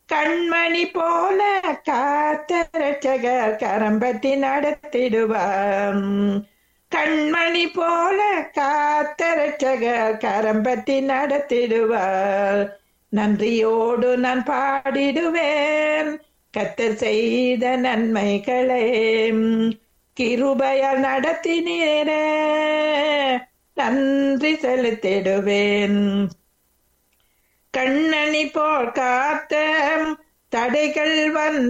கண்மணி போல காத்த ரட்சகர் கரம் பற்றி நடத்திடுவார் கண்மணி போல காத்த ரட்சகர் கரம் பற்றி நடத்திடுவார் நன்றியோடு நான் பாடிடுவேன் கத்தர் செய்த நன்மைகளே கிருபையால் நடத்தினீரே நன்றி செலுத்திடுவேன் கண்ணனி போல் காத்த தடைகள் வந்த